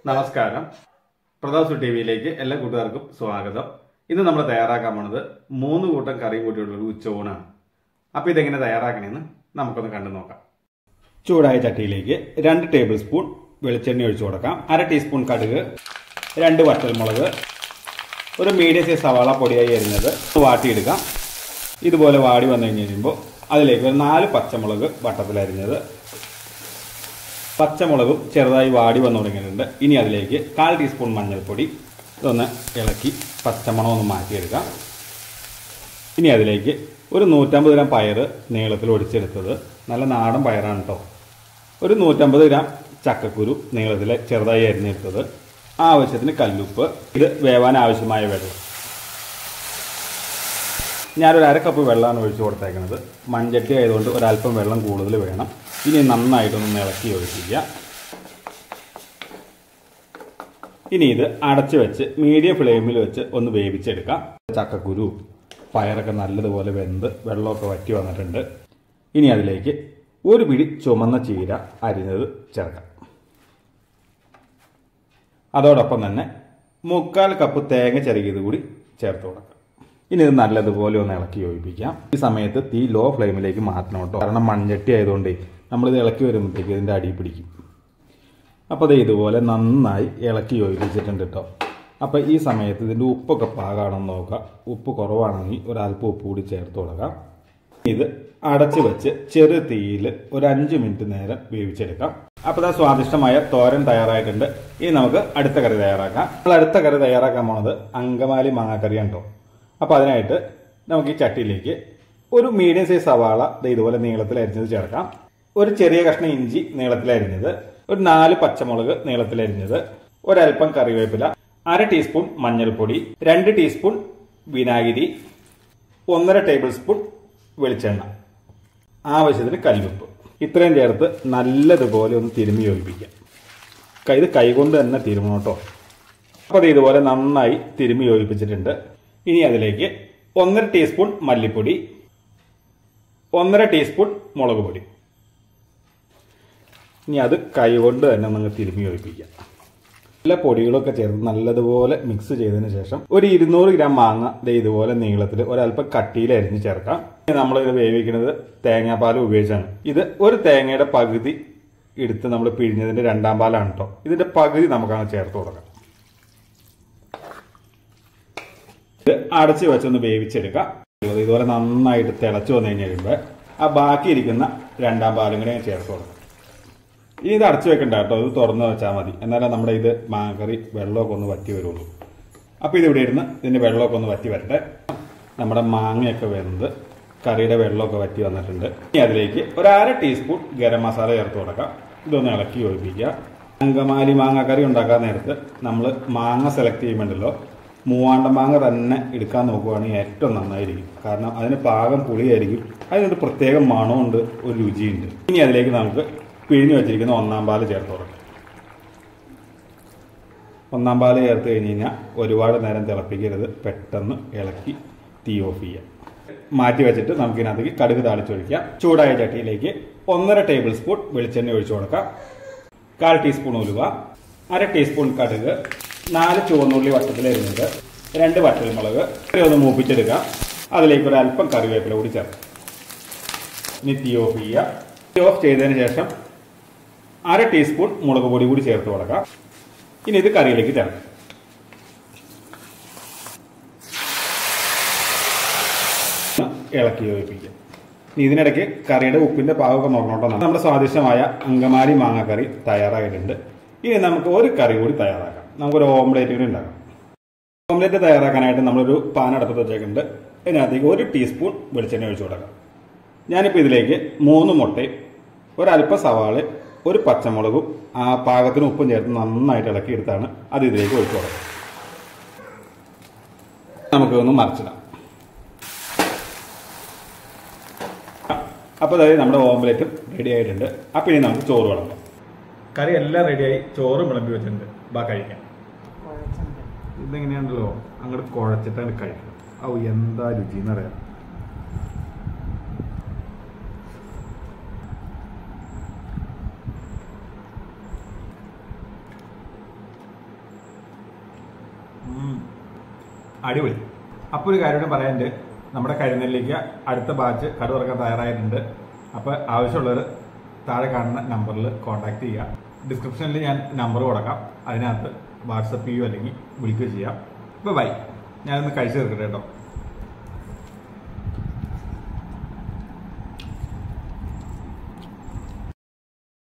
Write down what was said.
നമസ്കാരം പ്രതാസു ടി വിയിലേക്ക് എല്ലാ കൂട്ടുകാർക്കും സ്വാഗതം ഇന്ന് നമ്മൾ തയ്യാറാക്കാൻ പോണത് മൂന്ന് കൂട്ടം കറി കൂട്ടിയുള്ള ഒരു ഉച്ചയൂണാണ് അപ്പൊ ഇതെങ്ങനെ തയ്യാറാക്കണമെന്ന് നമുക്കൊന്ന് കണ്ടു നോക്കാം ചൂടായ ചട്ടിയിലേക്ക് രണ്ട് ടേബിൾ സ്പൂൺ വെളിച്ചെണ്ണ ഒഴിച്ചു കൊടുക്കാം അര ടീസ്പൂൺ കടുക് രണ്ട് വറ്റൽമുളക് ഒരു മീഡിയം സൈസ് സവാള പൊടിയായി അരിഞ്ഞത് വാട്ടിയെടുക്കാം ഇതുപോലെ വാടി വന്നു കഴിഞ്ഞ് കഴിയുമ്പോൾ അതിലേക്ക് ഒരു നാല് പച്ചമുളക് വട്ടത്തിലരിഞ്ഞത് പച്ചമുളകും ചെറുതായി വാടി വന്നു തുടങ്ങിയിട്ടുണ്ട് ഇനി അതിലേക്ക് കാൽ ടീസ്പൂൺ മഞ്ഞൾപ്പൊടി ഇതൊന്ന് ഇളക്കി പച്ചമണം ഒന്ന് മാറ്റിയെടുക്കാം ഇനി അതിലേക്ക് ഒരു നൂറ്റമ്പത് ഗ്രാം പയർ നീളത്തിൽ ഒടിച്ചെടുത്തത് നല്ല നാടൻ പയറാണ് കേട്ടോ ഒരു നൂറ്റമ്പത് ഗ്രാം ചക്കക്കുരു നീളത്തിൽ ചെറുതായി അരിഞ്ഞെടുത്തത് ആവശ്യത്തിന് കല്ലുപ്പ് ഇത് വേവാൻ ആവശ്യമായ വെള്ളം ഞാനൊരു അര കപ്പ് വെള്ളമാണ് ഒഴിച്ചു കൊടുത്തേക്കുന്നത് മൺചട്ടി ആയതുകൊണ്ട് ഒരല്പം വെള്ളം കൂടുതൽ വേണം ഇനി നന്നായിട്ടൊന്ന് ഇളക്കി ഒഴിക്കുക ഇനി ഇത് അടച്ചു വെച്ച് മീഡിയം ഫ്ലെയിമിൽ വെച്ച് ഒന്ന് വേവിച്ചെടുക്കാം ചക്കക്കുരു പയറൊക്കെ നല്ലതുപോലെ വെന്ത് വെള്ളമൊക്കെ വറ്റി വന്നിട്ടുണ്ട് ഇനി അതിലേക്ക് ഒരു പിടി ചുമന്ന ചീര അരിഞ്ഞത് ചേർക്കാം അതോടൊപ്പം തന്നെ മുക്കാൽ കപ്പ് തേങ്ങ ചെറുകിയത് കൂടി ചേർത്ത് കൊടുക്കാം ഇനി ഇത് നല്ലതുപോലെ ഒന്ന് ഇളക്കി യോജിപ്പിക്കാം ഈ സമയത്ത് തീ ലോ ഫ്ലെയിമിലേക്ക് മാറ്റണം കേട്ടോ കാരണം മൺചട്ടി ആയതുകൊണ്ട് നമ്മളിത് ഇളക്കി വരുമ്പോഴത്തേക്ക് ഇതിൻ്റെ അടി പിടിക്കും അപ്പോൾ അത് ഇതുപോലെ നന്നായി ഇളക്കി യോജിപ്പിച്ചിട്ടുണ്ട് കേട്ടോ അപ്പോൾ ഈ സമയത്ത് ഇതിൻ്റെ ഉപ്പൊക്കെ പാകാണെന്ന് നോക്കുക ഉപ്പ് കുറവാണെങ്കിൽ ഒരല്പം ഉപ്പ് കൂടി ചേർത്ത് കൊടുക്കാം ഇത് അടച്ചു വെച്ച് ചെറു തീയിൽ ഒരു അഞ്ച് മിനിറ്റ് നേരം വേവിച്ചെടുക്കാം അപ്പോൾ ആ സ്വാദിഷ്ടമായ തോരൻ തയ്യാറായിട്ടുണ്ട് ഇനി നമുക്ക് അടുത്ത കറി തയ്യാറാക്കാം നമ്മൾ അടുത്ത കറി തയ്യാറാക്കാൻ പോണത് അങ്കമാലി മാങ്ങാക്കറിയാണ് കേട്ടോ അപ്പോൾ അതിനായിട്ട് നമുക്ക് ഈ ചട്ടിയിലേക്ക് ഒരു മീഡിയം സൈസ് സവാള ദേ ഇതുപോലെ നീളത്തിൽ അരിഞ്ഞത് ചേർക്കാം ഒരു ചെറിയ കഷ്ണം ഇഞ്ചി നീളത്തിൽ അരിഞ്ഞത് ഒരു നാല് പച്ചമുളക് നീളത്തിൽ അരിഞ്ഞത് ഒരൽപ്പം കറിവേപ്പില അര ടീസ്പൂൺ മഞ്ഞൾപ്പൊടി രണ്ട് ടീസ്പൂൺ വിനാഗിരി ഒന്നര ടേബിൾ സ്പൂൺ വെളിച്ചെണ്ണ ആവശ്യത്തിന് കല്ലുപ്പ് ഇത്രയും ചേർത്ത് നല്ലതുപോലെ ഒന്ന് തിരുമ്മി യോജിപ്പിക്കാം കൈ- ഇത് കൈകൊണ്ട് തന്നെ തിരുമണം കേട്ടോ അപ്പോൾ അത് ഇതുപോലെ നന്നായി തിരുമ്മി യോജിപ്പിച്ചിട്ടുണ്ട് ഇനി അതിലേക്ക് ഒന്നര ടീസ്പൂൺ മല്ലിപ്പൊടി ഒന്നര ടീസ്പൂൺ മുളക് പൊടി ഇനി അത് കൈകൊണ്ട് തന്നെ നിങ്ങൾ തിരുമ്മി യോജിപ്പിക്കാം എല്ലാ പൊടികളൊക്കെ ചേർത്ത് നല്ലതുപോലെ മിക്സ് ചെയ്തതിന് ശേഷം ഒരു ഇരുന്നൂറ് ഗ്രാം മാങ്ങ ദേ ഇതുപോലെ നീളത്തിൽ ഒരല്പം കട്ടിയിൽ അരിഞ്ഞ് ചേർക്കാം നമ്മൾ ഇത് വേവിക്കുന്നത് തേങ്ങാപ്പാൽ ഉപയോഗിച്ചാണ് ഇത് ഒരു തേങ്ങയുടെ പകുതി എടുത്ത് നമ്മൾ പിഴിഞ്ഞതിന്റെ രണ്ടാം പാലാണ് കേട്ടോ ഇതിന്റെ പകുതി നമുക്കാണ് ചേർത്ത് കൊടുക്കാം ഇത് അടച്ച് വെച്ചൊന്ന് വേവിച്ചെടുക്കാം ഇതുപോലെ നന്നായിട്ട് തിളച്ചു വന്നു കഴിഞ്ഞ് കഴിയുമ്പോൾ ആ ബാക്കി ഇരിക്കുന്ന രണ്ടാം പാലും കൂടെ ഞാൻ ചേർത്ത് കൊടുക്കാം ഇനി ഇത് അടച്ചു വെക്കണ്ട കേട്ടോ ഇത് തുറന്ന് വെച്ചാൽ മതി എന്നാലേ നമ്മുടെ ഇത് മാങ്ങറി വെള്ളമൊക്കെ ഒന്ന് വറ്റി വരുള്ളൂ അപ്പോൾ ഇത് ഇവിടെ ഇരുന്ന് ഇതിന്റെ വെള്ളമൊക്കെ ഒന്ന് വറ്റി വരട്ടെ നമ്മുടെ മാങ്ങയൊക്കെ വെന്ത് കറിയുടെ വെള്ളമൊക്കെ വറ്റി വന്നിട്ടുണ്ട് ഇനി അതിലേക്ക് ഒരു അര ടീസ്പൂൺ ഗരം മസാല ചേർത്ത് കൊടുക്കാം ഇതൊന്ന് ഇളക്കി ഒഴിപ്പിക്കുക അങ്കമാലി മാങ്ങ കറി ഉണ്ടാക്കാൻ നേരത്ത് നമ്മൾ മാങ്ങ സെലക്ട് ചെയ്യുമ്പോണ്ടല്ലോ മൂവാണ്ട മാങ്ങ തന്നെ എടുക്കാൻ നോക്കുവാണെങ്കിൽ ഏറ്റവും നന്നായിരിക്കും കാരണം അതിന് പാകം പുളിയായിരിക്കും അതിനൊരു പ്രത്യേക മണമുണ്ട് ഒരു രുചിയുണ്ട് ഇനി അതിലേക്ക് നമുക്ക് പിഴിഞ്ഞു വെച്ചിരിക്കുന്ന ഒന്നാം പാല് ചേർത്ത് കൊടുക്കാം ഒന്നാം പാല് ചേർത്ത് കഴിഞ്ഞ് കഴിഞ്ഞാൽ ഒരുപാട് നേരം തിളപ്പിക്കരുത് പെട്ടെന്ന് ഇളക്കി തീ ഓഫ് ചെയ്യാം മാറ്റി വെച്ചിട്ട് നമുക്ക് ഇതിനകത്തേക്ക് കടുക് താളിച്ചൊഴിക്കാം ചൂടായ ചട്ടിയിലേക്ക് ഒന്നര ടേബിൾ സ്പൂൺ വെളിച്ചെണ്ണ ഒഴിച്ചു കൊടുക്കാം കാൽ ടീസ്പൂൺ ഉലുവ അര ടീസ്പൂൺ കടുക് നാല് ചുവന്നുള്ളി വട്ടത്തിലരിഞ്ഞത് രണ്ട് വറ്റൽമുളക് ഇത്രയും ഒന്ന് മൂപ്പിച്ചെടുക്കാം അതിലേക്ക് ഒരു അല്പം കറിവേപ്പില കൂടി ചേർക്കാം ഇനി തീ ഓഫ് ചെയ്യുക തീ ഓഫ് ചെയ്തതിന് ശേഷം അര ടീസ്പൂൺ മുളക് പൊടി കൂടി ചേർത്ത് കൊടുക്കാം ഇനി ഇത് കറിയിലേക്ക് ചേർക്കാം ഇളക്കി യോജിപ്പിക്കുക ഇനി ഇതിനിടയ്ക്ക് കറിയുടെ ഉപ്പിന്റെ പാകമൊക്കെ നോക്കണം കേട്ടോ നമ്മുടെ സ്വാദിഷ്ടമായ അങ്കമാലി മാങ്ങാക്കറി തയ്യാറായിട്ടുണ്ട് ഇനി നമുക്ക് ഒരു കറി കൂടി തയ്യാറാക്കാം നമുക്കൊരു ഓംലേറ്റ് കൂടി ഉണ്ടാക്കാം ഓംലേറ്റ് തയ്യാറാക്കാനായിട്ട് നമ്മളൊരു പാൻ അടുപ്പത്ത് വെച്ചേക്കുന്നുണ്ട് ഇതിനകത്തേക്ക് ഒരു ടീസ്പൂൺ വെളിച്ചെണ്ണ ഒഴിച്ചു കൊടുക്കാം ഞാനിപ്പോൾ ഇതിലേക്ക് മൂന്ന് മുട്ടയും ഒരല്പം സവാള ഒരു പച്ചമുളകും ആ പാകത്തിന് ഉപ്പും ചേർത്ത് നന്നായിട്ട് ഇളക്കിയെടുത്താണ് അത് ഇതിലേക്ക് ഒഴിച്ചു കൊടുക്കാം നമുക്കൊന്ന് മറിച്ചിടാം അപ്പോൾ അതായത് നമ്മുടെ ഓംലെറ്റും റെഡി ആയിട്ടുണ്ട് അപ്പോൾ ഇനി നമുക്ക് ചോറ് വിളമ്പാം കറി എല്ലാം റെഡിയായി ചോറും വിളമ്പി വെച്ചിട്ടുണ്ട് ബാ കഴിക്കാം ഇതെങ്ങനെയാണല്ലോ അങ്ങോട്ട് കുഴച്ചിട്ടാണ് കഴിക്കണം ഔ എന്താ രുചി എന്നറിയാം അടിപൊളി അപ്പോൾ ഒരു കാര്യം കൂടെ പറയാനുണ്ട് നമ്മുടെ കരുന്നലിലേക്ക് അടുത്ത ബാച്ച് കട തുറക്കാൻ തയ്യാറായിട്ടുണ്ട് അപ്പോൾ ആവശ്യമുള്ളവർ താഴെ കാണുന്ന നമ്പറിൽ കോൺടാക്ട് ചെയ്യുക ഡിസ്ക്രിപ്ഷനിൽ ഞാൻ നമ്പർ കൊടുക്കാം അതിനകത്ത് വാട്സപ്പ് ചെയ്യുകയോ അല്ലെങ്കിൽ വിളിക്കുകയോ ചെയ്യാം ഇപ്പോൾ ബൈ ഞാനൊന്ന് കഴിച്ചു തീർക്കട്ടെ കേട്ടോ